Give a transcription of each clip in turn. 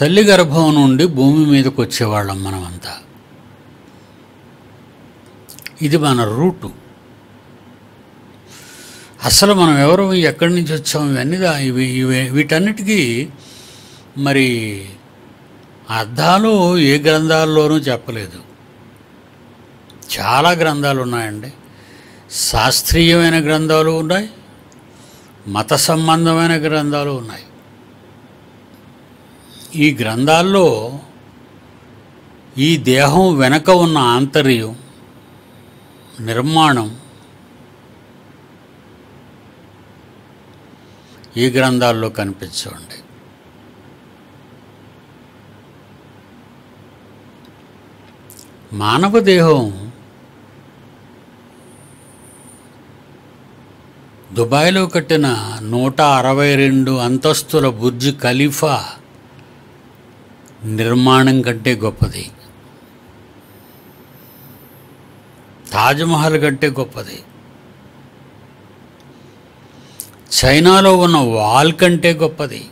తల్లి గర్భం నుండి భూమి మీదకి వచ్చేవాళ్ళం మనమంతా ఇది మన రూటు అసలు మనం ఎవరు ఎక్కడి నుంచి వచ్చాం ఇవన్నీ దా- ఇవి ఇవి వీటన్నిటికీ మరి అర్థాలు ఏ గ్రంథాల్లోనూ చెప్పలేదు చాలా గ్రంథాలు ఉన్నాయండి శాస్త్రీయమైన గ్రంథాలు ఉన్నాయి మత సంబంధమైన గ్రంథాలు ఉన్నాయి ఈ గ్రంథాల్లో ఈ దేహం వెనక ఉన్న ఆంతర్యం నిర్మాణం ఈ గ్రంథాల్లో కనిపించండి మానవ దేహం దుబాయ్లో కట్టిన నూట అరవై రెండు అంతస్తుల బుర్జ్ ఖలీఫా నిర్మాణం కంటే గొప్పది తాజ్మహల్ కంటే గొప్పది చైనాలో ఉన్న వాల్ కంటే గొప్పది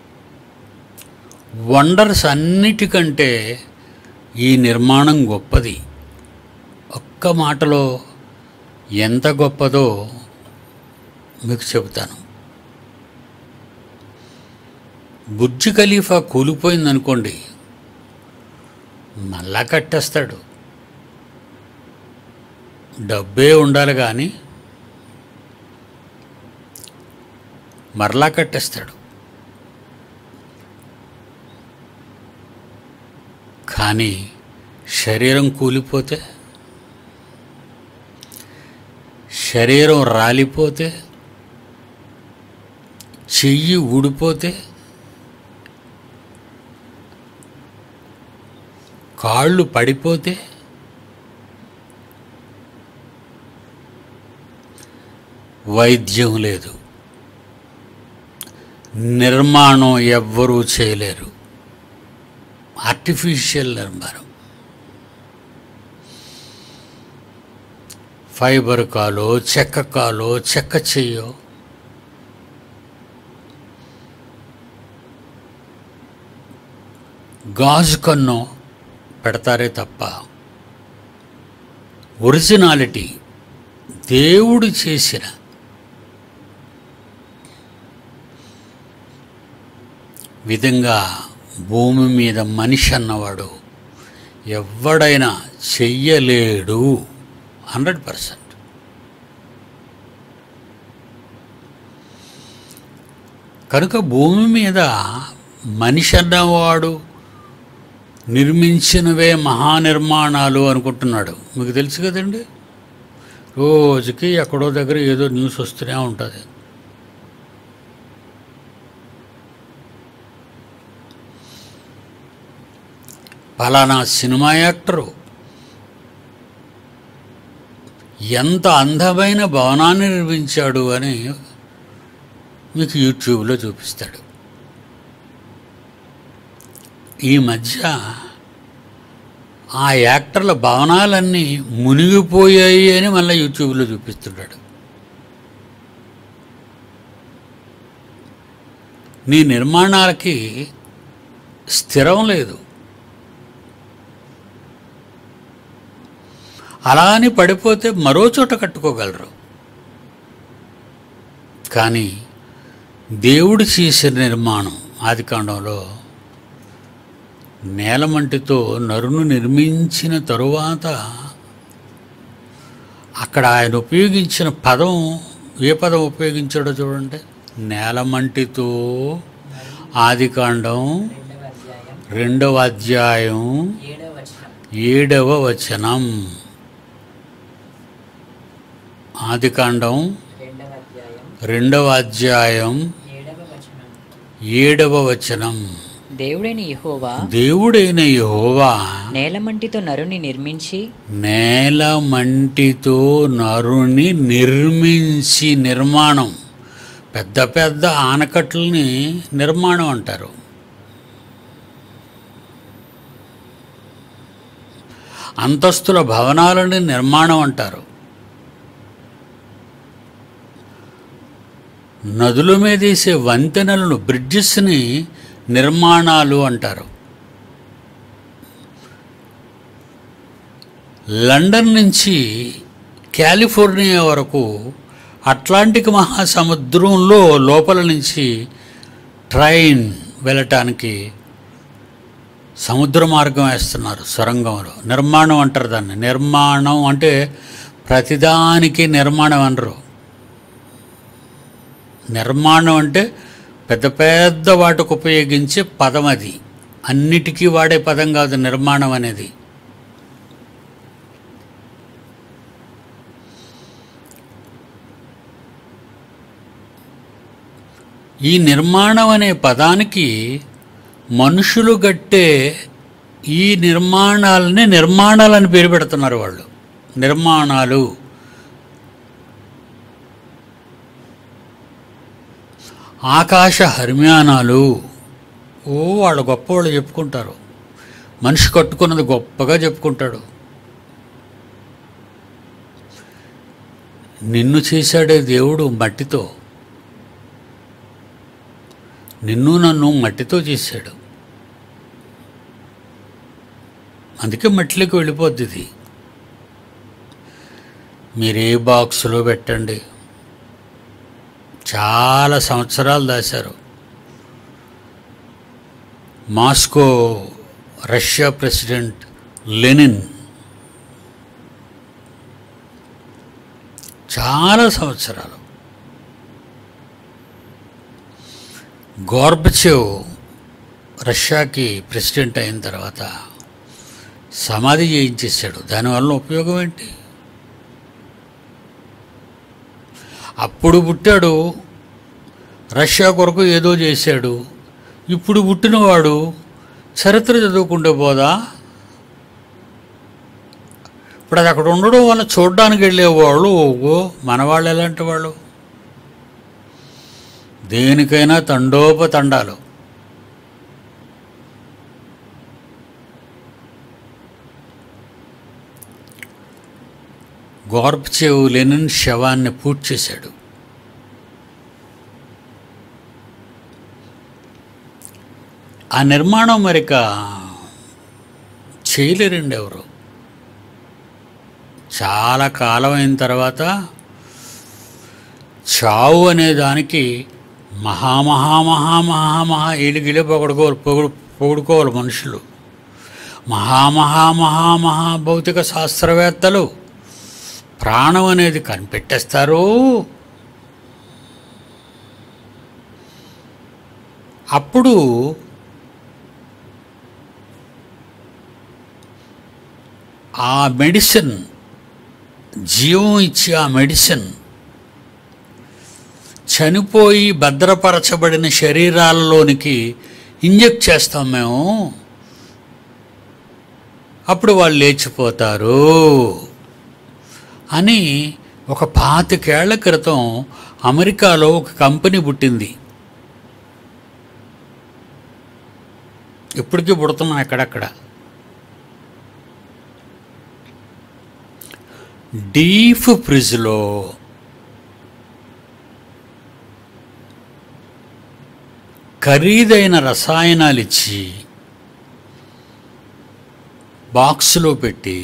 వండర్స్ అన్నిటికంటే ఈ నిర్మాణం గొప్పది ఒక్క మాటలో ఎంత గొప్పదో మీకు చెబుతాను బుర్జ్ ఖలీఫా కూలిపోయిందనుకోండి మళ్ళా కట్టేస్తాడు డబ్బే ఉండాలి కానీ మరలా కట్టేస్తాడు కానీ శరీరం కూలిపోతే శరీరం రాలిపోతే చెయ్యి ఊడిపోతే కాళ్ళు పడిపోతే వైద్యం లేదు నిర్మాణం ఎవ్వరూ చేయలేరు ఆర్టిఫిషియల్ నిర్మాణం ఫైబర్ కాలో చెక్క కాలో చెక్క చెయ్యో గాజు కన్ను పెడతారే తప్ప ఒరిజినాలిటీ దేవుడు చేసిన విధంగా భూమి మీద మనిషి అన్నవాడు ఎవడైనా చెయ్యలేడు హండ్రెడ్ పర్సెంట్ కనుక భూమి మీద మనిషి అన్నవాడు నిర్మించినవే మహానిర్మాణాలు అనుకుంటున్నాడు మీకు తెలుసు కదండి రోజుకి ఎక్కడో దగ్గర ఏదో న్యూస్ వస్తూనే ఉంటుంది ఫలానా సినిమా యాక్టరు ఎంత అందమైన భవనాన్ని నిర్మించాడు అని మీకు యూట్యూబ్లో చూపిస్తాడు ఈ మధ్య ఆ యాక్టర్ల భవనాలన్నీ మునిగిపోయాయి అని మళ్ళీ యూట్యూబ్లో చూపిస్తున్నాడు నీ నిర్మాణాలకి స్థిరం లేదు అలా అని పడిపోతే మరో చోట కట్టుకోగలరు కానీ దేవుడు చేసిన నిర్మాణం ఆదికాండంలో నేలమంటితో నరును నిర్మించిన తరువాత అక్కడ ఆయన ఉపయోగించిన పదం ఏ పదం ఉపయోగించాడో చూడండి నేలమంటితో ఆదికాండం రెండవ అధ్యాయం రెండవ అధ్యాయం ఏడవ ఏడవ వచనం వచనం ఆదికాండం రెండవ అధ్యాయం రెండవ అధ్యాయం ఏడవ వచనం ఏడవ వచనం దేవుడైన యెహోవా దేవుడైన యెహోవా నేలమంటితో నరుని నిర్మించి నేల మంటితో నరుని నిర్మించి నిర్మాణం పెద్ద పెద్ద ఆనకట్లని నిర్మాణం అంటారు అంతస్తుల భవనాలని నిర్మాణం అంటారు నదుల మీద వేసే వంతెనలను బ్రిడ్జెస్ని నిర్మాణాలు అంటారు లండన్ నుంచి కాలిఫోర్నియా వరకు అట్లాంటిక్ మహాసముద్రంలో లోపల నుంచి ట్రైన్ వెళ్ళటానికి సముద్ర మార్గం వేస్తున్నారు సొరంగంలో నిర్మాణం అంటారు దాన్ని నిర్మాణం అంటే ప్రతిదానికి నిర్మాణం అనరు నిర్మాణం అంటే పెద్ద పెద్ద వాటికి ఉపయోగించే పదం అది అన్నిటికీ వాడే పదం కాదు నిర్మాణం అనేది ఈ నిర్మాణం అనే పదానికి మనుషులు గట్టే ఈ నిర్మాణాలని నిర్మాణాలని పేరు పెడుతున్నారు వాళ్ళు నిర్మాణాలు ఆకాశ హర్మ్యానాలు ఓ వాళ్ళు గొప్పవాళ్ళు చెప్పుకుంటారు మనిషి కట్టుకున్నది గొప్పగా చెప్పుకుంటాడు నిన్ను చేశాడే దేవుడు మట్టితో నిన్ను నన్ను మట్టితో చేశాడు అందుకే మట్టిలోకి వెళ్ళిపోద్ది ఇది మీరు ఏ బాక్సులో పెట్టండి చాలా సంవత్సరాలు దాశారు మాస్కో రష్యా ప్రెసిడెంట్ లెనిన్ చాలా సంవత్సరాలు గోర్బచేవ్ రష్యాకి ప్రెసిడెంట్ అయిన తర్వాత సమాధి చేయించేశాడు దానివల్ల ఉపయోగం ఏంటి అప్పుడు పుట్టాడు రష్యా కొరకు ఏదో చేశాడు ఇప్పుడు పుట్టినవాడు చరిత్ర చదువుకుంటే పోదా ఇప్పుడు అది అక్కడ ఉండడం వల్ల చూడడానికి వెళ్ళేవాళ్ళు ఓ మన వాళ్ళు ఎలాంటి వాళ్ళు దేనికైనా తండోపతండాలు గోర్బ్చేవ్ లెనిన్ శవాన్ని పూర్తి చేశాడు ఆ నిర్మాణం మరిక చేయలేరండి ఎవరు చాలా కాలం అయిన తర్వాత చావు అనే దానికి మహామహామహామహామహా ఏలిగిలే పొగడుకోవాలి పొగుడు పొగుడుకోవాలి మనుషులు మహామహామహామహా భౌతిక శాస్త్రవేత్తలు ప్రాణం అనేది కనిపెట్టేస్తారు అప్పుడు ఆ మెడిసిన్ జీవం ఇచ్చి ఆ మెడిసిన్ చనిపోయి భద్రపరచబడిన శరీరాలలోనికి ఇంజెక్ట్ చేస్తాం మేము అప్పుడు వాళ్ళు లేచిపోతారు అని ఒక పాతికేళ్ల క్రితం అమెరికాలో ఒక కంపెనీ పుట్టింది ఇప్పటికీ పుడుతున్నాం ఎక్కడక్కడ డీప్ ఫ్రిడ్జ్లో ఖరీదైన రసాయనాలు ఇచ్చి బాక్సులో పెట్టి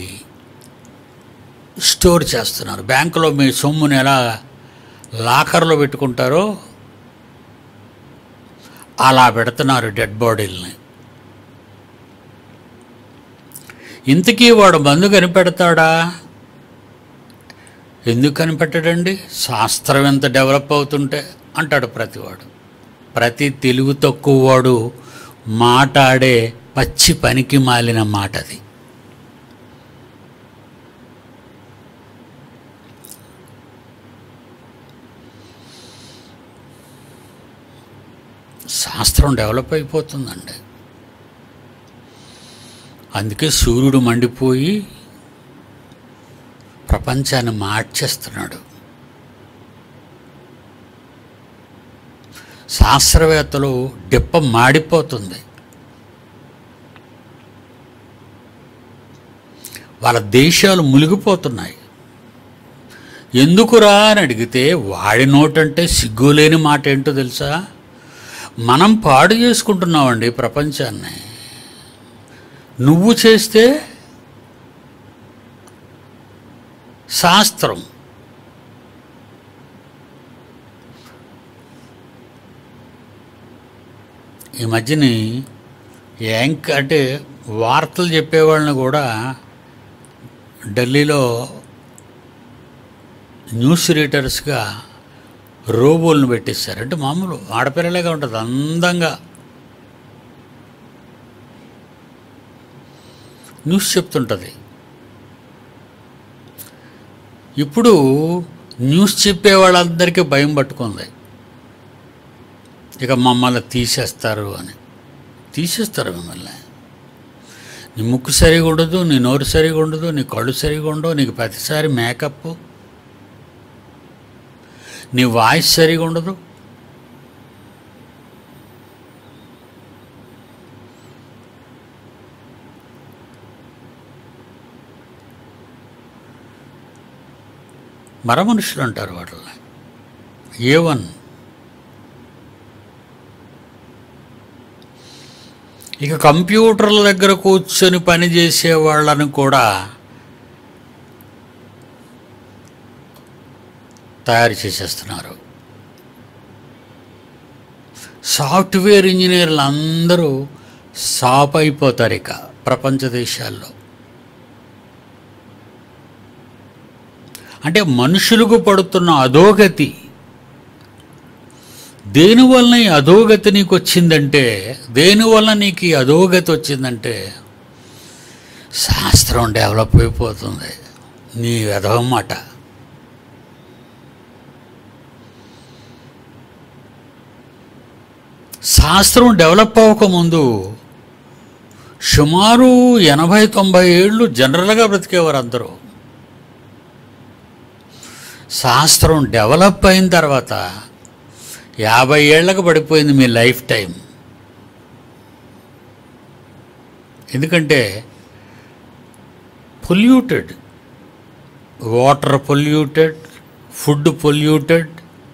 స్టోర్ చేస్తున్నారు బ్యాంకులో మీ సొమ్ముని ఎలా లాకర్లో పెట్టుకుంటారో అలా పెడుతున్నారు డెడ్ బాడీల్ని ఇంతకీ వాడు మందు కనిపెడతాడా ఎందుకు కనిపెట్టడండి శాస్త్రం ఎంత డెవలప్ అవుతుంటే అంటాడు ప్రతివాడు ప్రతి తెలుగు తక్కువ వాడు మాట్లాడే పచ్చి పనికి మాలిన మాట అది శాస్త్రం డెవలప్ అయిపోతుందండి అందుకే సూర్యుడు మండిపోయి ప్రపంచాన్ని మార్చేస్తున్నాడు శాస్త్రవేత్తలు డిప్ప మాడిపోతుంది వాళ్ళ దేశాలు మునిగిపోతున్నాయి ఎందుకురా అని అడిగితే వాడి నోటంటే సిగ్గులేని మాట ఏంటో తెలుసా మనం పాడు చేసుకుంటున్నామండి ప్రపంచాన్ని నువ్వు చేస్తే శాస్త్రం ఈ మధ్యని యాంక్ అంటే వార్తలు చెప్పేవాళ్ళని కూడా ఢిల్లీలో న్యూస్ రీడర్స్గా రోబోలను పెట్టిస్తారు అంటే మామూలు ఆడపిల్లలాగా ఉంటుంది అందంగా న్యూస్ చెప్తుంటుంది ఇప్పుడు న్యూస్ చెప్పే వాళ్ళందరికీ భయం పట్టుకుంది ఇక మమ్మల్ని తీసేస్తారు అని తీసేస్తారు మిమ్మల్ని నీ ముక్కు సరిగా ఉండదు నీ నోరు సరిగా ఉండదు నీ కళ్ళు సరిగా ఉండవు నీకు ప్రతిసారి మేకప్ నీ వాయిస్ సరిగా ఉండదు మర మనుషులు అంటారు వాళ్ళని ఏ వన్ ఇక కంప్యూటర్ల దగ్గర కూర్చొని పని చేసే వాళ్ళని కూడా తయారు చేసేస్తున్నారు సాఫ్ట్వేర్ ఇంజనీర్లు అందరూ సాప్ అయిపోతారు ఇక ప్రపంచ దేశాల్లో అంటే మనుషులకు పడుతున్న అధోగతి దేనివల్ల ఈ అధోగతి నీకు వచ్చిందంటే దేనివల్ల నీకు ఈ అధోగతి వచ్చిందంటే శాస్త్రం డెవలప్ అయిపోతుంది నీ మాట శాస్త్రం డెవలప్ అవ్వకముందు సుమారు ఎనభై తొంభై ఏళ్ళు జనరల్గా బ్రతికేవారు అందరూ శాస్త్రం డెవలప్ అయిన తర్వాత యాభై ఏళ్ళకు పడిపోయింది మీ లైఫ్ టైం ఎందుకంటే polluted water polluted food polluted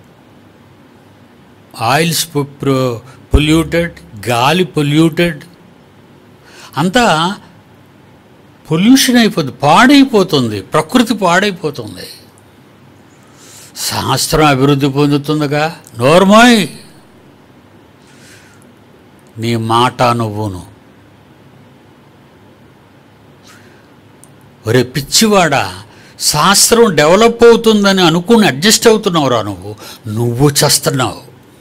oils polluted గాలి పొల్యూటెడ్ అంతా పొల్యూషన్ అయిపోతుంది పాడైపోతుంది ప్రకృతి పాడైపోతుంది శాస్త్రం అభివృద్ధి పొందుతుందిగా నోర్మాయ్ నీ మాట నువ్వును ఒరే పిచ్చివాడా శాస్త్రం డెవలప్ అవుతుందని అనుకుని అడ్జస్ట్ అవుతున్నావురా నువ్వు నువ్వు చేస్తున్నావు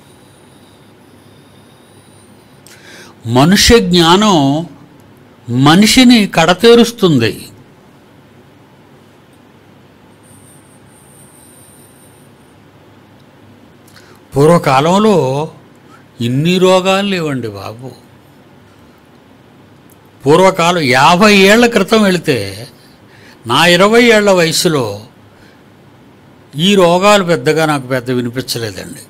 మనుష్య జ్ఞానం మనిషిని కడతేరుస్తుంది పూర్వకాలంలో ఇన్ని రోగాలు లేవండి బాబు పూర్వకాలం యాభై ఏళ్ల క్రితం వెళితే నా ఇరవై ఏళ్ల వయసులో ఈ రోగాలు పెద్దగా నాకు పెద్ద వినిపించలేదండి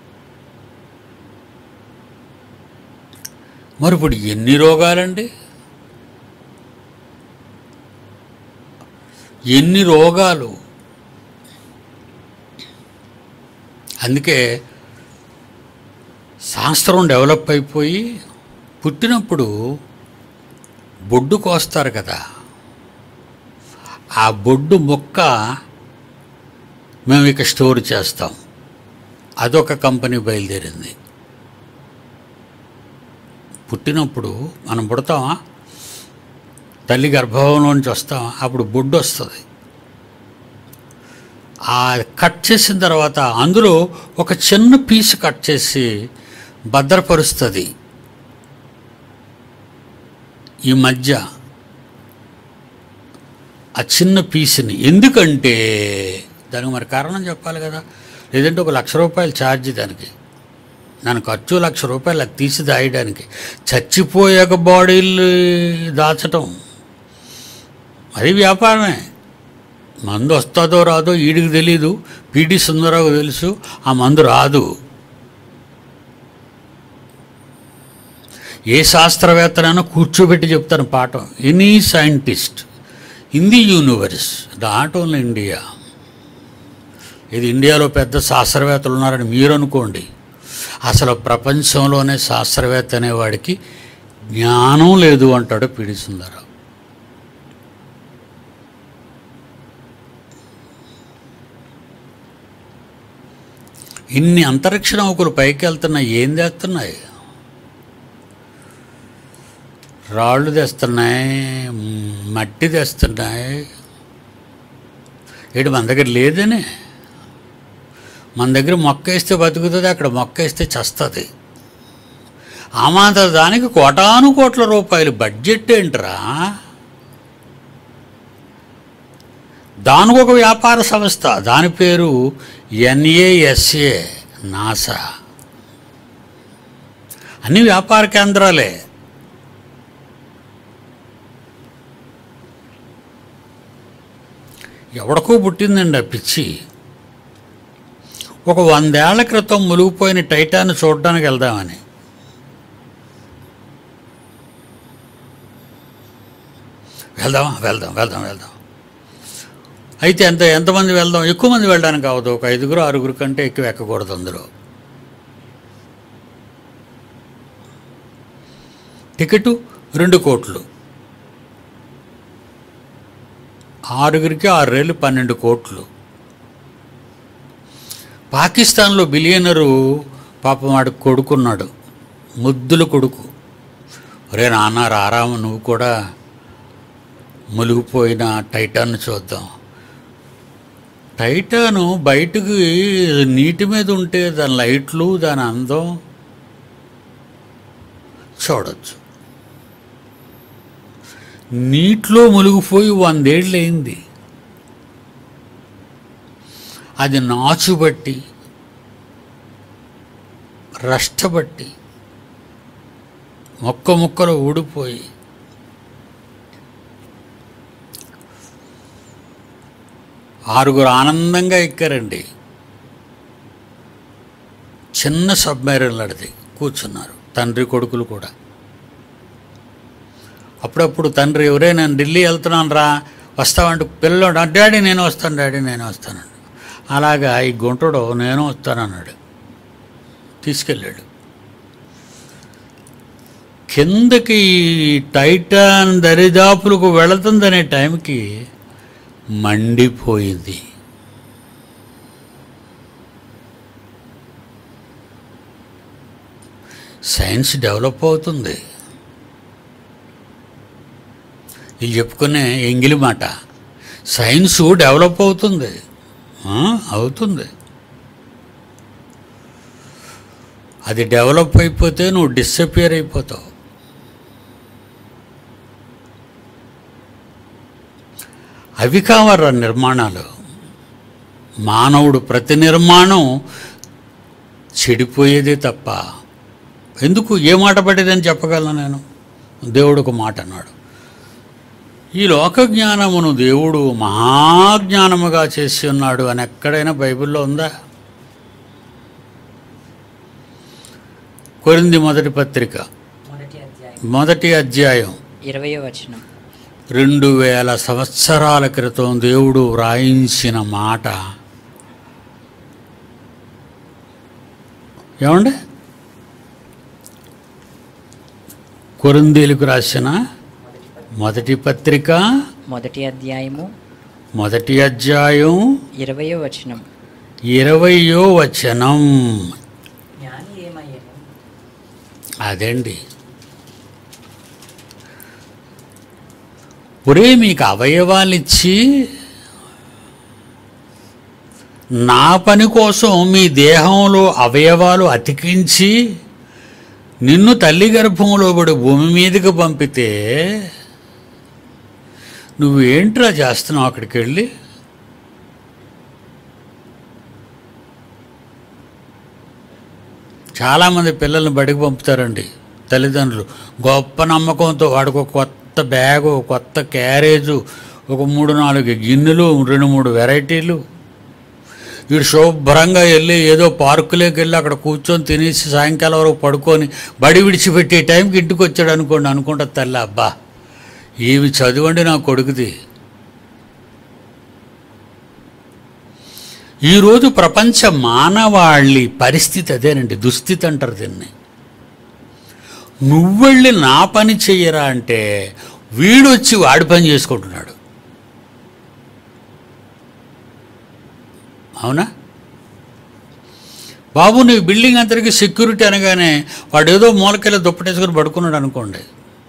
మరి ఇప్పుడు ఎన్ని రోగాలండి ఎన్ని రోగాలు అందుకే శాస్త్రం డెవలప్ అయిపోయి పుట్టినప్పుడు బొడ్డు కోస్తారు కదా ఆ బొడ్డు మొక్క మేము ఇక స్టోర్ చేస్తాం అదొక కంపెనీ బయలుదేరింది పుట్టినప్పుడు మనం పుడతామా తల్లి గర్భంలోంచి వస్తామా అప్పుడు బొడ్డు వస్తుంది ఆ కట్ చేసిన తర్వాత అందులో ఒక చిన్న పీస్ కట్ చేసి భద్రపరుస్తుంది ఈ మధ్య ఆ చిన్న పీస్ని ఎందుకంటే దానికి మరి కారణం చెప్పాలి కదా లేదంటే ఒక లక్ష రూపాయలు ఛార్జ్ దానికి దాని ఖర్చు లక్ష రూపాయలు అది తీసి దాయడానికి చచ్చిపోయాక బాడీలు దాచటం అది వ్యాపారమే మందు వస్తుందో రాదో ఈడికి తెలీదు పీటీ సుందరరావు తెలుసు ఆ మందు రాదు ఏ శాస్త్రవేత్తనైనా కూర్చోబెట్టి చెప్తాను పాఠం any scientist in the universe not only India ఇది ఇండియాలో పెద్ద శాస్త్రవేత్తలు ఉన్నారని మీరు అనుకోండి అసలు ప్రపంచంలోనే శాస్త్రవేత్త అనేవాడికి జ్ఞానం లేదు అంటాడు పిడి సుందరరావు ఇన్ని అంతరిక్ష నౌకలు పైకి వెళ్తున్నాయి ఏం చేస్తున్నాయి రాళ్ళు తెస్తున్నాయి మ్, మట్టి తెస్తున్నాయి ఏడు మన దగ్గర లేదనే మన దగ్గర మొక్క వేస్తే బతుకుతుంది అక్కడ మొక్క వేస్తే చస్తుంది ఆ మాత్రం దానికి కోటాను కోట్ల రూపాయలు బడ్జెట్ ఏంట్రా దానికి ఒక వ్యాపార సంస్థ దాని పేరు ఎన్ఏఎస్ఏ నాసా అన్ని వ్యాపార కేంద్రాలే ఎవడికో పుట్టిందండి ఆ పిచ్చి ఒక వందేళ్ల క్రితం మునిగిపోయిన టైటాన్ని చూడడానికి వెళ్దామని వెళ్దామా వెళ్దాం వెళ్దాం వెళ్దాం అయితే ఎంత ఎంతమంది వెళ్దాం ఎక్కువ మంది వెళ్ళడానికి అవ్వదు ఒక ఐదుగురు ఆరుగురు కంటే ఎక్కువ ఎక్కకూడదు అందులో టికెట్ రెండు కోట్లు ఆరుగురికి ఆరు రేళ్ళు పన్నెండు కోట్లు పాకిస్తాన్లో బిలియనరు పాపం వాడు కొడుకున్నాడు ముద్దుల కొడుకు ఒరే నాన్న రారామ నువ్వు కూడా మునిగిపోయిన టైటాన్ చూద్దాం టైటాను బయటకు నీటి మీద ఉంటే దాని లైట్లు దాని అందం చూడొచ్చు నీటిలో మునిగిపోయి వందేళ్ళు అయింది అది నాచుబట్టి రష్టబట్టి మొక్క మొక్కలు ఊడిపోయి ఆరుగురు ఆనందంగా ఎక్కారండి చిన్న సబ్మెరీన్ లడిది కూర్చున్నారు తండ్రి కొడుకులు కూడా అప్పుడప్పుడు తండ్రి ఎవరే నేను ఢిల్లీ వెళ్తున్నాను రా వస్తావంటే పిల్లడు డాడీ నేను వస్తాను డాడీ నేను వస్తాను అలాగా ఈ గుంటడు నేను వస్తానన్నాడు తీసుకెళ్ళాడు కిందకి ఈ టైటాన్ దరిదాపులకు వెళుతుందనే టైంకి మండిపోయింది సైన్స్ డెవలప్ అవుతుంది ఇది చెప్పుకునే ఎంగిలి మాట సైన్స్ డెవలప్ అవుతుంది ఆ, అవుతుంది అది డెవలప్ అయిపోతే నువ్వు డిసపియర్ అయిపోతావు అవి కావరా నిర్మాణాలు మానవుడు ప్రతి నిర్మాణం చెడిపోయేదే తప్ప ఎందుకు ఏ మాట పడేదని చెప్పగలను నేను దేవుడు ఒక మాట అన్నాడు ఈ లోక జ్ఞానమును దేవుడు మహాజ్ఞానముగా చేసి ఉన్నాడు అని ఎక్కడైనా బైబిల్లో ఉందా కొరింది మొదటి పత్రిక మొదటి అధ్యాయం మొదటి అధ్యాయం ఇరవయో వచనం రెండు వేల సంవత్సరాల క్రితం దేవుడు వ్రాయించిన మాట ఏమండి కొరిందీలకు రాసిన మొదటి పత్రిక మొదటి అధ్యాయము మొదటి అధ్యాయం ఇరవయో వచనం ఇరవయో వచనం జ్ఞాని ఏమయ్యను అదండి ఒరే మీకు అవయవాలిచ్చి నా పని కోసం మీ దేహంలో అవయవాలు అతికించి నిన్ను తల్లి గర్భంలో పడి భూమి మీదకి పంపితే నువ్వు ఏంట్రా చేస్తున్నావు అక్కడికి వెళ్ళి చాలామంది పిల్లల్ని బడికి పంపుతారండి తల్లిదండ్రులు గొప్ప నమ్మకంతో వాడికి ఒక కొత్త బ్యాగు ఒక కొత్త క్యారేజు ఒక మూడు నాలుగు గిన్నెలు రెండు మూడు వెరైటీలు వీడు శుభ్రంగా వెళ్ళి ఏదో పార్కులోకి వెళ్ళి అక్కడ కూర్చొని తినేసి సాయంకాలం వరకు పడుకొని బడి విడిచిపెట్టే టైంకి ఇంటికి వచ్చాడు అనుకోండి అనుకుంటా తల్లి అబ్బా ఇవి చదవండి నా కొడుకుది ఈరోజు ప్రపంచ మానవాళి పరిస్థితి అదేనండి దుస్థితి అంటారు దీన్ని నువ్వెళ్ళి నా పని చెయ్యరా అంటే వీడొచ్చి వాడి పని చేసుకుంటున్నాడు అవునా బాబు నీ బిల్డింగ్ అందరికీ సెక్యూరిటీ అనగానే వాడు ఏదో మూలకెళ్ళి దుప్పటేసుకొని పడుకున్నాడు అనుకోండి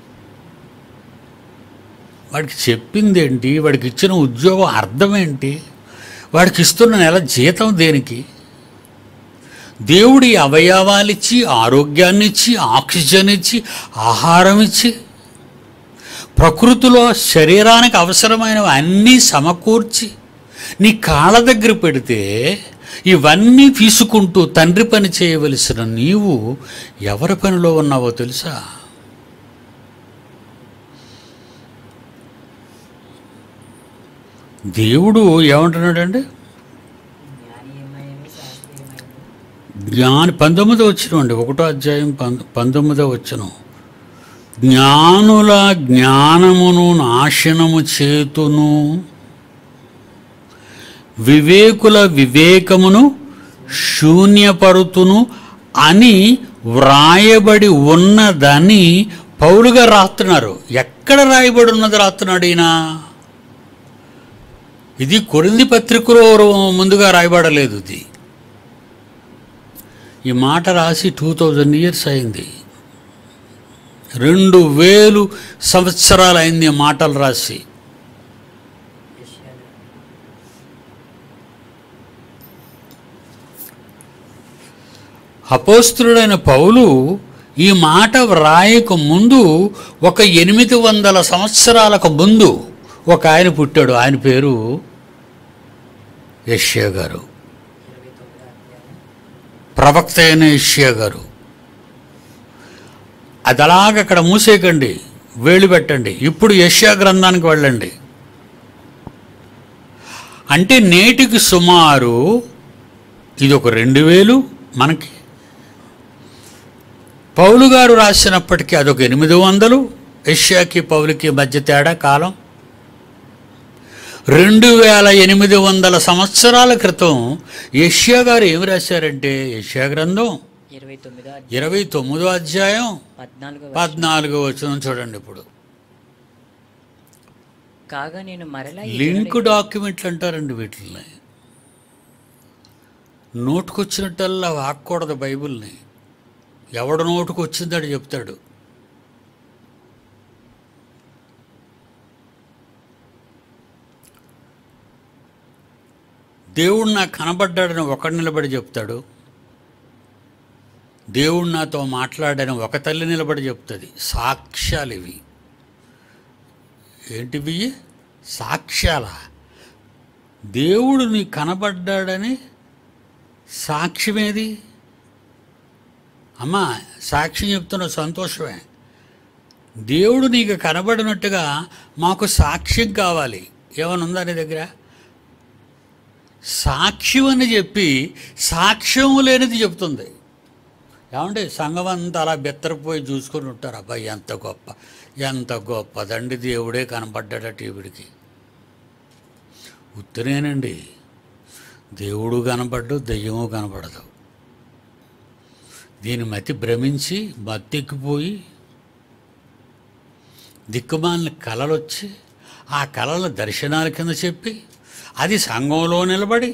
వాడికి చెప్పింది ఏంటి వాడికి ఇచ్చిన ఉద్యోగం అర్థం ఏంటి వాడికి ఇస్తున్న నెల జీతం దేనికి దేవుడి అవయవాలిచ్చి ఆరోగ్యాన్ని ఇచ్చి ఆక్సిజన్ ఇచ్చి ఆహారం ఇచ్చి ప్రకృతిలో శరీరానికి అవసరమైనవి అన్నీ సమకూర్చి నీ కాళ్ళ దగ్గర పెడితే ఇవన్నీ తీసుకుంటూ తండ్రి పని చేయవలసిన నీవు ఎవరి పనిలో ఉన్నావో తెలుసా దేవుడు ఏమంటున్నాడండి జ్ఞాని ఏమయ్యాను శాస్త్రి ఏమయ్యాను జ్ఞాని పంతొమ్మిదో వచ్చిన అండి ఒకటో అధ్యాయం పంద పంతొమ్మిదో వచ్చిన జ్ఞానుల జ్ఞానమును నాశనము చేతును వివేకుల వివేకమును శూన్యపరుతును అని వ్రాయబడి ఉన్నదని పౌలుగా రాస్తున్నారు ఎక్కడ రాయబడి ఉన్నది రాస్తున్నాడు ఈయన ఇది కొరింది పత్రికలో ముందుగా రాయబడలేదు ఇది ఈ మాట రాసి టూ థౌజండ్ ఇయర్స్ అయింది రెండు వేలు సంవత్సరాలు అయింది ఈ మాటలు రాసి యెషయాలో అపోస్తుడైన పౌలు ఈ మాట వ్రాయక ముందు ఒక ఎనిమిది వందల సంవత్సరాలకు ముందు ఒక ఆయన పుట్టాడు ఆయన పేరు యష్యా గారు ఇరవై తొమ్మిదో అధ్యాయం ప్రవక్త అయిన యష్యా గారు అది అలాగ అక్కడ మూసేయకండి వేలు పెట్టండి ఇప్పుడు యష్యా గ్రంథానికి వెళ్ళండి అంటే నేటికి సుమారు ఇది ఒక రెండు వేలు మనకి పౌలు గారు రాసినప్పటికీ అదొక ఎనిమిది వందలు యష్యాకి పౌలుకి మధ్య తేడా కాలం రెండు వేల ఎనిమిది వందల సంవత్సరాల క్రితం యష్యా గారు ఏమి రాశారంటే యష్యా గ్రంథం ఇరవై తొమ్మిదో అధ్యాయం ఇరవై తొమ్మిదో అధ్యాయం పద్నాలుగో వచనం. పద్నాలుగో వచనం చూడండి ఇప్పుడు కాగా నేను మరలా ఈ లింక్ జనుల- డాక్యుమెంట్లు అంటారండి వీటిని నోటుకొచ్చినట్టల్లా వాక్కూడదు బైబిల్ని ఎవడు నోటుకు వచ్చిందని చెప్తాడు దేవుడు నాకు కనబడ్డాడని ఒకడు నిలబడి చెప్తాడు దేవుడు నాతో మాట్లాడని ఒక తల్లి నిలబడి చెప్తుంది సాక్ష్యాలు ఇవి ఏంటివి సాక్ష్యాల దేవుడు నీ కనబడ్డాడని సాక్ష్యమేది అమ్మా సాక్ష్యం చెప్తున్న సంతోషమే దేవుడు నీకు కనబడినట్టుగా మాకు సాక్ష్యం కావాలి ఏమైనా ఉందా నీ దగ్గర సాక్ష్యం అని చెప్పి సాక్ష్యం లేనిది చెప్తుంది ఏమంటే సంఘం అంతా అలా బెత్తరపోయి చూసుకొని ఉంటారు అబ్బాయి ఎంత గొప్ప ఎంత గొప్పదండి దేవుడే కనపడ్డాడట ఈవిడికి ఉత్తరేనండి దేవుడు కనపడ్డు దెయ్యము కనపడదు దీని మతి భ్రమించి మత్తెక్కిపోయి దిక్కుమాలిన కళలు వచ్చి ఆ కళల దర్శనాల కింద చెప్పి అది సంఘంలో నిలబడి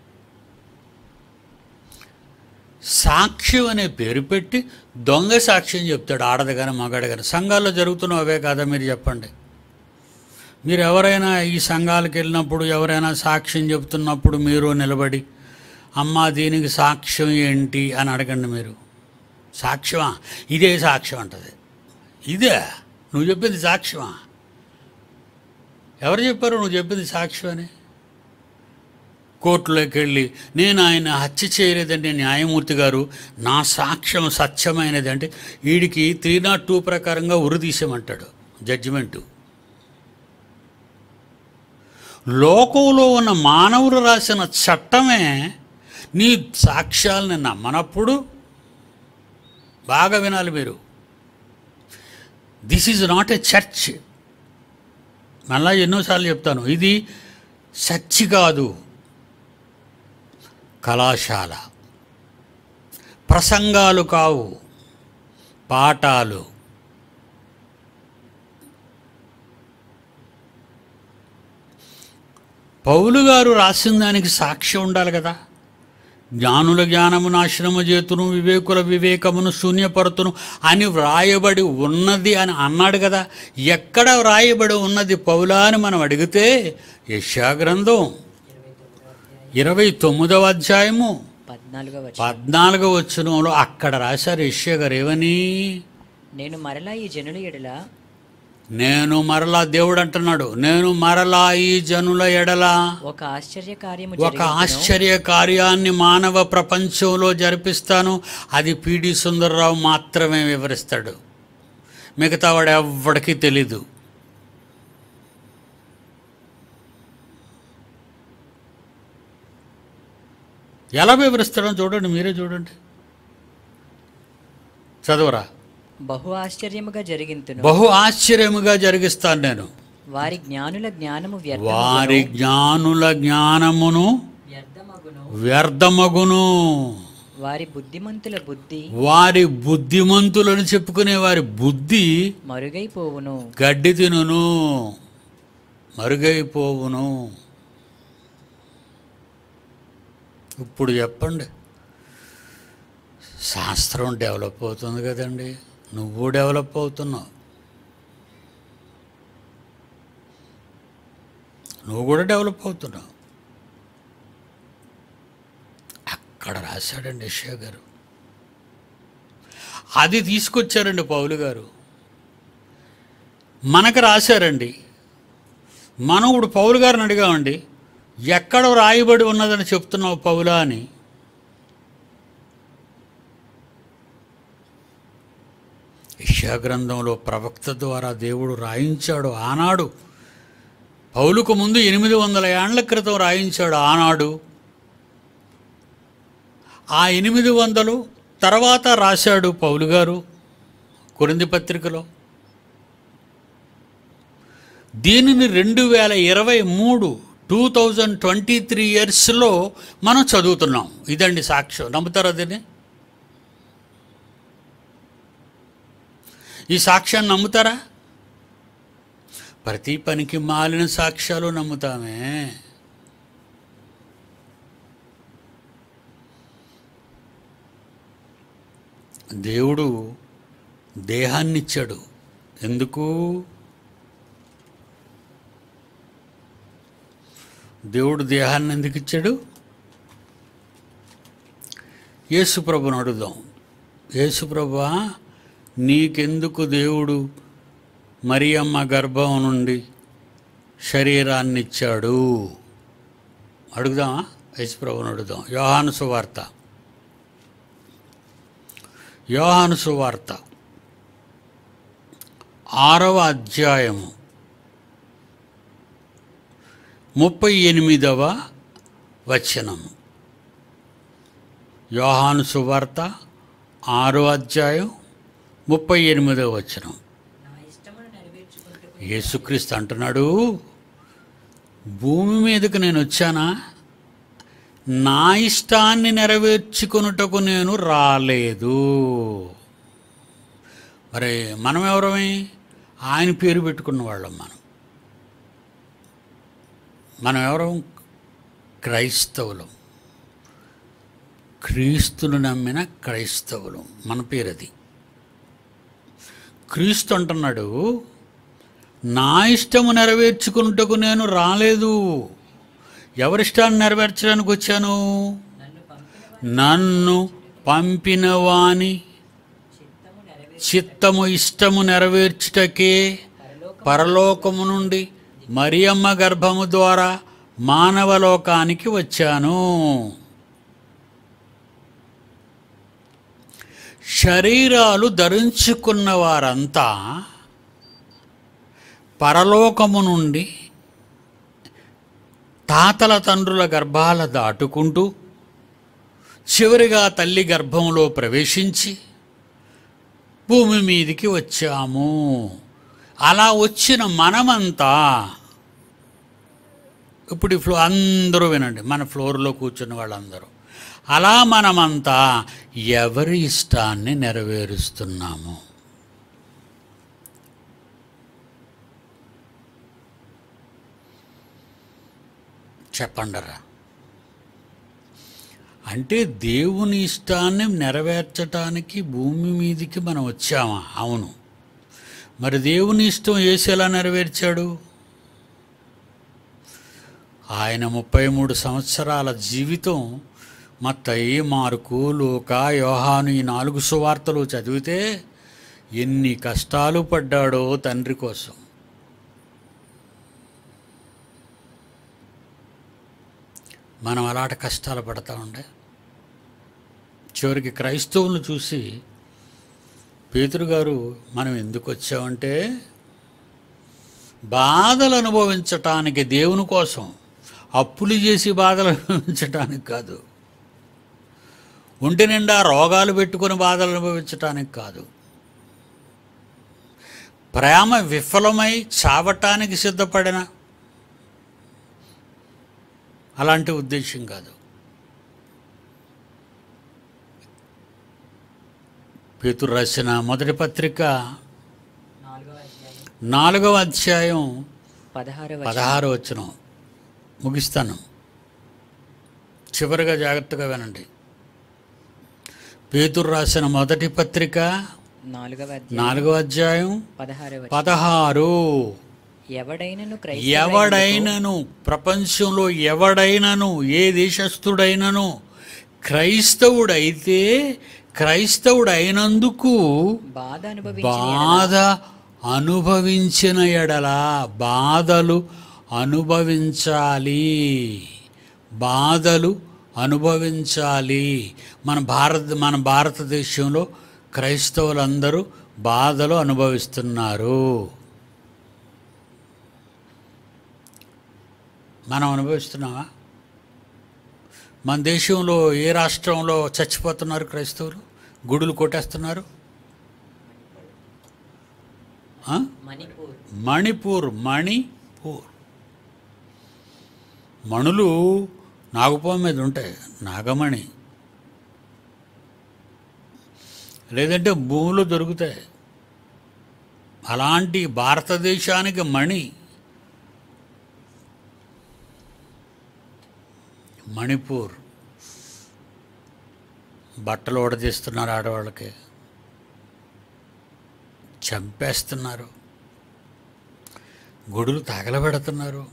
సాక్ష్యం అనే పేరు పెట్టి దొంగ సాక్ష్యం చెప్తాడు ఆడది కానీ మగాడు కానీ సంఘాల్లో జరుగుతున్న అవే కాదా మీరు చెప్పండి మీరు ఎవరైనా ఈ సంఘాలకు వెళ్ళినప్పుడు ఎవరైనా సాక్ష్యం చెప్తున్నప్పుడు మీరు నిలబడి అమ్మా దీనికి సాక్ష్యం ఏంటి అని అడగండి మీరు సాక్ష్యమా ఇదే సాక్ష్యం అంటది ఇదే నువ్వు చెప్పింది సాక్ష్యమా ఎవరు చెప్పారు నువ్వు చెప్పింది సాక్ష్యం అని కోర్టులోకి వెళ్ళి నేను ఆయన హత్య చేయలేదండి న్యాయమూర్తి గారు నా సాక్ష్యం సత్యమైనది అంటే వీడికి త్రీ నాట్ టూ ప్రకారంగా ఉరి తీసేయమంటాడు జడ్జిమెంటు లోకంలో ఉన్న మానవులు రాసిన చట్టమే నీ సాక్ష్యాలని నమ్మనప్పుడు బాగా వినాలి మీరు this is not a church మళ్ళా ఎన్నోసార్లు చెప్తాను ఇది చర్చి కాదు కళాశాల ప్రసంగాలు కావు పాఠాలు పౌలు గారు రాసిన దానికి సాక్ష్యం ఉండాలి కదా జ్ఞానుల జ్ఞానము నాశనము చేతును వివేకుల వివేకమును శూన్యపరుతును అని వ్రాయబడి ఉన్నది అని అన్నాడు కదా ఎక్కడ వ్రాయబడి ఉన్నది పౌలా అని మనం అడిగితే యశా గ్రంథం ఇరవై తొమ్మిదవ అధ్యాయము పద్నాలుగవ వచనం పద్నాలుగవ వచనంలో అక్కడ రాశారు యశ్యా గారు ఏమని నేను మరలా ఈ జనుల ఎడల నేను మరలా దేవుడు అంటున్నాడు నేను మరలా ఈ జనుల ఎడల ఒక ఆశ్చర్య కార్యము ఒక ఆశ్చర్య కార్యాన్ని మానవ ప్రపంచంలో జరిపిస్తాను అది పిడి సుందర్రావు మాత్రమే వివరిస్తాడు మిగతా వాడు ఎవ్వడికి తెలీదు ఎలా వివరిస్తాడో చూడండి మీరే చూడండి చదవరా బహు ఆశ్చర్యముగా జరిగింతును బహు ఆశ్చర్యముగా జరిగిస్తాను నేను వారి జ్ఞానుల జ్ఞానము వ్యర్థ వారి జ్ఞానుల జ్ఞానమును వ్యర్థమగును వ్యర్థమగును వారి బుద్ధిమంతుల బుద్ధి వారి బుద్ధిమంతులని చెప్పుకునే వారి బుద్ధి మరుగైపోవును గడ్డి తినును మరుగైపోవును ఇప్పుడు చెప్పండి శాస్త్రం డెవలప్ అవుతుంది కదండి నువ్వు డెవలప్ అవుతున్నావు నువ్వు కూడా డెవలప్ అవుతున్నావు అక్కడ రాశాడండి యశ్యా గారు అది తీసుకొచ్చారండి పౌలు గారు మనకు రాశారండి మనం ఇప్పుడు పౌలు గారిని అడిగామండి ఎక్కడ రాయబడి ఉన్నదని చెప్తున్నావు పౌలా అని యెషయా గ్రంథంలో ప్రవక్త ద్వారా దేవుడు రాయించాడు ఆనాడు పౌలుకు ముందు ఎనిమిది వందల ఏండ్ల క్రితం రాయించాడు ఆనాడు ఆ ఎనిమిది వందలు తర్వాత రాశాడు పౌలు గారు కొరింది పత్రికలో దీనిని రెండు వేల ఇరవై మూడు టూ థౌజండ్ ట్వంటీ త్రీ ఇయర్స్లో మనం చదువుతున్నాం ఇదండి సాక్ష్యం నమ్ముతారా దీన్ని ఈ సాక్ష్యాన్ని నమ్ముతారా ప్రతి పనికి మాలిన సాక్ష్యాలు నమ్ముతామే దేవుడు దేహాన్నిచ్చాడు ఎందుకు దేవుడు దేహాన్ని ఎందుకు ఇచ్చాడు యేసుప్రభుని అడుగుదాం యేసుప్రభు నీకెందుకు దేవుడు మరియమ్మ గర్భం నుండి శరీరాన్ని ఇచ్చాడు అడుగుదామా యేసుప్రభుని అడుగుదాం యోహాను సువార్త యోహాను సువార్త ఆరవ అధ్యాయము ముప్పై ఎనిమిదవ వచనము యోహాను సువార్త ఆరో అధ్యాయం ముప్పై ఎనిమిదవ వచనం యేసుక్రీస్తు అంటున్నాడు భూమి మీదకి నేను వచ్చానా నా ఇష్టాన్ని నెరవేర్చుకొనుటకు నేను రాలేదు మరి మనం ఎవరమే ఆయన పేరు పెట్టుకున్న వాళ్ళం మనం మనం ఎవరం క్రైస్తవులం క్రీస్తును నమ్మిన క్రైస్తవులం మన పేరు అది క్రీస్తు అంటున్నాడు నా ఇష్టము నెరవేర్చుకున్నటకు నేను రాలేదు ఎవరిష్టాన్ని నెరవేర్చడానికి వచ్చాను నన్ను పంపిన వాని చిత్తము ఇష్టము నెరవేర్చుటకే పరలోకము నుండి మరియమ్మ గర్భము ద్వారా మానవలోకానికి వచ్చాను శరీరాలు ధరించుకున్న వారంతా పరలోకము నుండి తాతల తండ్రుల గర్భాల దాటుకుంటూ చివరిగా తల్లి గర్భంలో ప్రవేశించి భూమి మీదికి వచ్చాము అలా వచ్చిన మనమంతా ఇప్పుడు ఈ ఫ్లో అందరూ వినండి మన ఫ్లోర్లో కూర్చున్న వాళ్ళందరూ అలా మనమంతా ఎవరి ఇష్టాన్ని నెరవేరుస్తున్నాము చెప్పండరా అంటే దేవుని ఇష్టాన్ని నెరవేర్చటానికి భూమి మీదికి మనం వచ్చామా అవును మరి దేవుని ఇష్టం ఏసు ఎలా నెరవేర్చాడు ఆయన ముప్పై మూడు సంవత్సరాల జీవితం మత్తయి మార్కు లూక యోహాను ఈ నాలుగు సువార్తలు చదివితే ఎన్ని కష్టాలు పడ్డాడో తండ్రి కోసం మనం అలాంటి కష్టాలు పడతా ఉండే చివరికి క్రైస్తవులను చూసి పేతురు గారు మనం ఎందుకు వచ్చామంటే బాధలు అనుభవించటానికి దేవుని కోసం అప్పులు చేసి బాధలు అనుభవించటానికి కాదు ఒంటి నిండా రోగాలు పెట్టుకొని బాధలు అనుభవించటానికి కాదు ప్రేమ విఫలమై చావటానికి సిద్ధపడిన అలాంటి ఉద్దేశం కాదు పేతురు రాసిన మొదటి పత్రిక నాలుగవ అధ్యాయం నాలుగవ అధ్యాయం పదహారవ పదహారు వచనం ముగిస్తాను చివరిగా జాగ్రత్తగా వినండి పేతురు రాసిన మొదటి పత్రిక నాలుగవ అధ్యాయం నాలుగవ అధ్యాయం పదహారవ పదహారు ఎవడైనను ఎవడైనను ప్రపంచంలో ఎవడైనను ఏ దేశస్థుడైనను క్రైస్తవుడైతే క్రైస్తవుడైనందుకు బాధ అనుభవించి బాధ అనుభవించిన ఎడల బాధలు అనుభవించాలి బాధలు అనుభవించాలి మన భారత మన భారతదేశంలో క్రైస్తవులందరూ బాధలు అనుభవిస్తున్నారు మనం అనుభవిస్తున్నామా మన దేశంలో ఏ రాష్ట్రంలో చచ్చిపోతున్నారు క్రైస్తవులు గుడులు కొట్టేస్తున్నారు ఆ? మణిపూర్ మణిపూర్ మణిపూర్ మణులు నాగపాము మీద ఉంటాయి నాగమణి లేదంటే భూములు దొరుకుతాయి అలాంటి భారతదేశానికి మణి మణిపూర్ బట్టలు ఉడదీస్తున్నారు ఆడవాళ్ళకి చంపేస్తున్నారు గుడులు తగలబెడుతున్నారు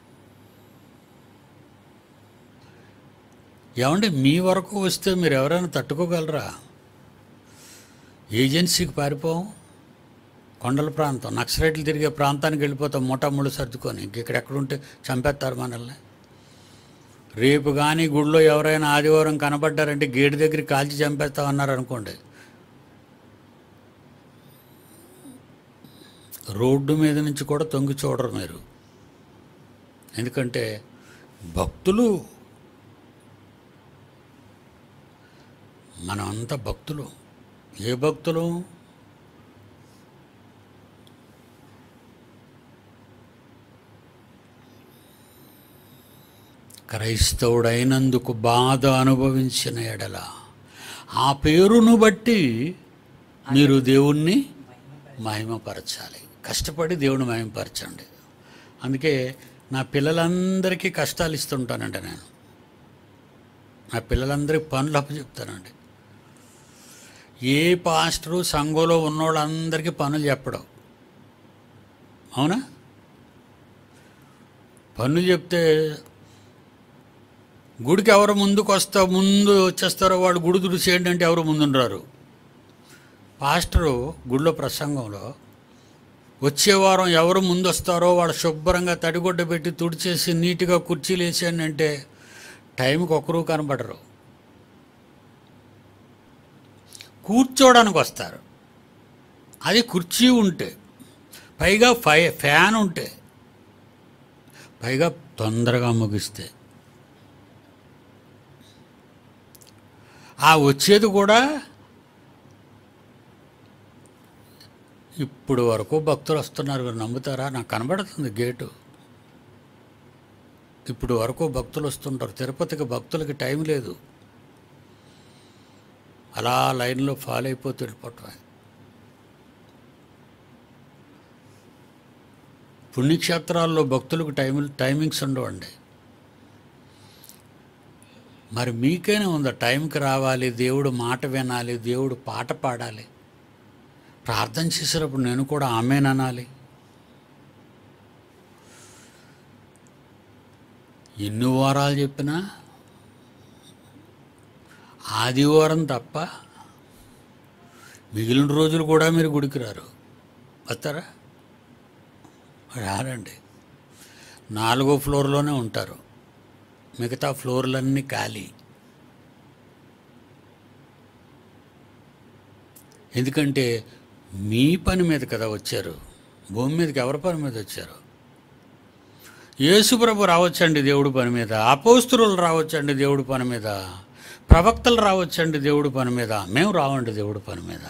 ఏమంటే మీ వరకు వస్తే మీరు ఎవరైనా తట్టుకోగలరా ఏజెన్సీకి పారిపోం కొండల ప్రాంతం నక్సలైట్లు తిరిగే ప్రాంతానికి వెళ్ళిపోతాం ముఠాముళ్ళు సర్దుకొని ఇంక ఇక్కడ ఎక్కడుంటే చంపేస్తారు మనల్ని రేపు కానీ గుడిలో ఎవరైనా ఆదివారం కనబడ్డారంటే గేటు దగ్గర కాల్చి చంపేస్తామన్నారు అనుకోండి రోడ్డు మీద నుంచి కూడా తొంగి చూడరు మీరు ఎందుకంటే భక్తులు మనం అంతా భక్తులు ఏ భక్తులు క్రైస్తవుడైనందుకు బాధ అనుభవించిన ఎడల ఆ పేరును బట్టి మీరు దేవుణ్ణి మహిమపరచాలి కష్టపడి దేవుని మహిమపరచండి అందుకే నా పిల్లలందరికీ కష్టాలు ఇస్తుంటానండి నేను నా పిల్లలందరికీ పనులు అప్పచెప్తానండి ఏ పాస్టరు సంఘంలో ఉన్నోళ్ళందరికీ పనులు చెప్పడం అవునా పనులు చెప్తే గుడికి ఎవరు ముందుకు వస్తా ముందు వచ్చేస్తారో వాళ్ళు గుడి తుడిచేయండి అంటే ఎవరు ముందుండరారు పాస్టరు గుడిలో ప్రసంగంలో వచ్చే వారం ఎవరు ముందు వస్తారో వాళ్ళు శుభ్రంగా తడిగుడ్డ పెట్టి తుడిచేసి నీట్గా కుర్చీలు వేసేయండి అంటే టైంకి ఒకరు కనబడరు కూర్చోవడానికి వస్తారు అది కుర్చీ ఉంటే పైగా ఫై ఫ్యాన్ ఉంటే పైగా తొందరగా ముగిస్తే ఆ వచ్చేది కూడా ఇప్పుడు వరకు భక్తులు వస్తున్నారు మీరు నమ్ముతారా నాకు కనబడుతుంది గేటు ఇప్పుడు వరకు భక్తులు వస్తుంటారు తిరుపతికి భక్తులకి టైం లేదు అలా లైన్లో ఫాలో అయిపోతూ వెళ్ళిపోవటమే పుణ్యక్షేత్రాల్లో భక్తులకు టైం టైమింగ్స్ ఉండవండి మరి మీకైనా ఉందా టైంకి రావాలి దేవుడు మాట వినాలి దేవుడు పాట పాడాలి ప్రార్థన చేసేటప్పుడు నేను కూడా ఆమెననాలి ఎన్ని వారాలు చెప్పినా ఆదివారం తప్ప మిగిలిన రోజులు కూడా మీరు గుడికి రారు వస్తారా రారండి నాలుగో ఫ్లోర్లోనే ఉంటారు మిగతా ఫ్లోర్లన్నీ ఖాళీ ఎందుకంటే మీ పని మీద కదా వచ్చారు భూమి మీదకి ఎవరి పని మీద వచ్చారు యేసుప్రభు రావచ్చండి దేవుడి పని మీద అపోస్తులు రావచ్చండి దేవుడి పని మీద ప్రవక్తలు రావచ్చండి దేవుడి పని మీద మేము రావండి దేవుడి పని మీద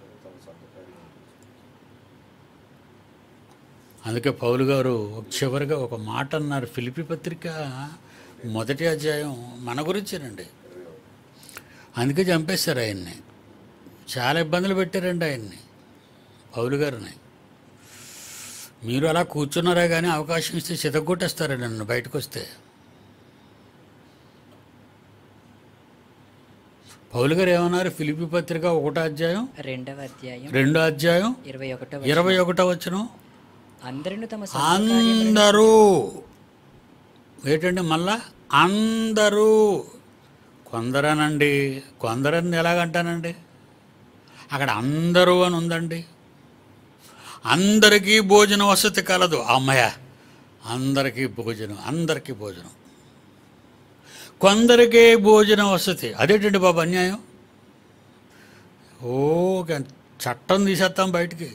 అందుకే పౌలు గారు ఒక చివరిగా ఒక మాట అన్నారు ఫిలిపి పత్రిక మొదటి అధ్యాయం మన గురించేనండి అందుకే చంపేశారు ఆయన్ని చాలా ఇబ్బందులు పెట్టారండి ఆయన్ని పౌలు గారిని మీరు అలా కూర్చున్నారా కానీ అవకాశం ఇస్తే చితగొట్టేస్తారండి నన్ను బయటకు వస్తే పౌలు గారు ఏమన్నారు ఫిలిపి పత్రిక ఒకటో అధ్యాయం రెండవ అధ్యాయం రెండో అధ్యాయం ఇరవై ఒకటవ ఇరవై ఒకటో వచ్చును అందరిని తమ అందరూ ఏంటండి మళ్ళా అందరూ కొందరనండి కొందరని ఎలాగంటానండి అక్కడ అందరూ అని ఉందండి అందరికీ భోజన వసతి కలదు అమ్మయ్య అందరికీ భోజనం అందరికీ భోజనం కొందరికే భోజన వసతి అదేంటండి బాబు అన్యాయం ఓకే చట్టం తీసేస్తాం బయటికి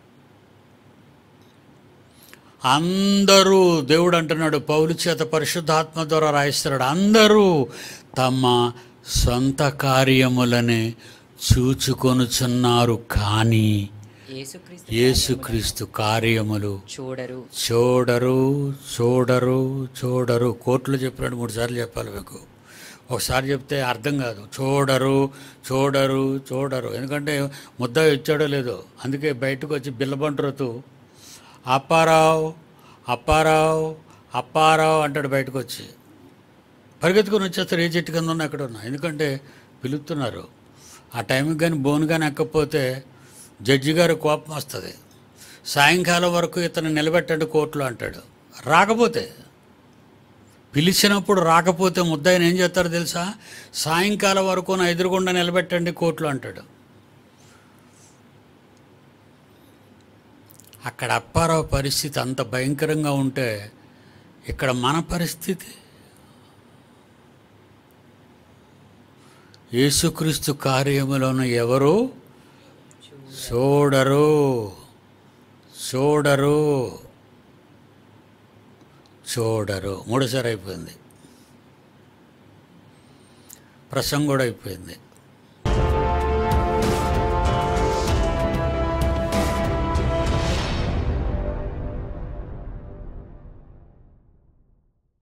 అందరూ దేవుడు అంటున్నాడు పౌలు చేత పరిశుద్ధాత్మ ద్వారా రాయిస్తున్నాడు అందరూ తమ సొంత కార్యములని చూచుకొనుచున్నారు కానీ యేసుక్రీస్తు యేసుక్రీస్తు కార్యములు చూడరు చూడరు చూడరు చూడరు కోర్టులో చెప్పినట్టు మూడు సార్లు చెప్పాలి మీకు ఒకసారి చెప్తే అర్థం కాదు చూడరు చూడరు చూడరు ఎందుకంటే ముద్ద ఇచ్చాడో లేదో అందుకే బయటకు వచ్చి బిల్లబంటురతూ అప్పారావు అప్పారావు అప్పారావు అంటాడు బయటకు వచ్చి పరిగెత్తుకొని వచ్చేస్తారు ఏ చెట్టు కింద ఉన్నా ఎక్కడ ఉన్నా ఎందుకంటే పిలుస్తున్నారు ఆ టైంకి కానీ బోన్ కానీ ఎక్కకపోతే జడ్జి గారు కోపం వస్తుంది సాయంకాలం వరకు ఇతను నిలబెట్టండి కోర్టులో అంటాడు రాకపోతే పిలిచినప్పుడు రాకపోతే ముద్దాయిని ఏం చేస్తారో తెలుసా సాయంకాలం వరకు నా ఎదురుగుండా నిలబెట్టండి కోర్టులో అంటాడు అక్కడ అప్పారావు పరిస్థితి అంత భయంకరంగా ఉంటే ఇక్కడ మన పరిస్థితి యేసుక్రీస్తు కార్యములను ఎవరు చూడరు చూడరు చూడరు మూడోసారి అయిపోయింది ప్రసంగం కూడా అయిపోయింది